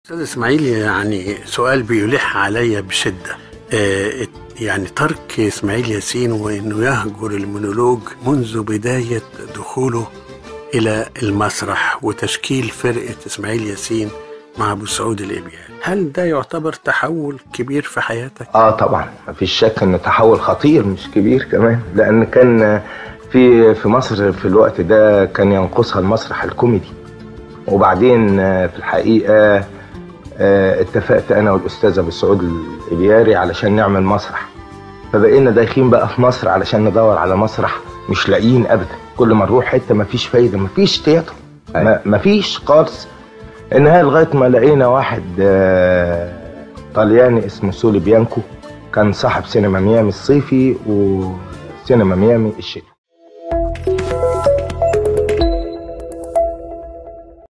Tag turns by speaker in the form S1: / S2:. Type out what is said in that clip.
S1: استاذ اسماعيل يعني سؤال بيلح عليا بشده آه، يعني ترك اسماعيل ياسين وانه يهجر المونولوج منذ بدايه دخوله الى المسرح وتشكيل فرقه اسماعيل ياسين مع ابو سعود الابياري هل ده يعتبر تحول كبير في حياتك
S2: اه طبعا مفيش شك ان تحول خطير مش كبير كمان لان كان في في مصر في الوقت ده كان ينقصها المسرح الكوميدي وبعدين آه، في الحقيقه آه، اتفقت انا والاستاذ ابو سعود الابياري علشان نعمل مسرح فبقينا دايخين بقى في مصر علشان ندور على مسرح مش لاقيين ابدا كل ما نروح حته مفيش فايده مفيش تياترو ما- مفيش خالص النهايه لغايه ما لقينا واحد آه، طلياني اسمه سولي بيانكو كان صاحب سينما ميامي الصيفي وسينما ميامي الشتوي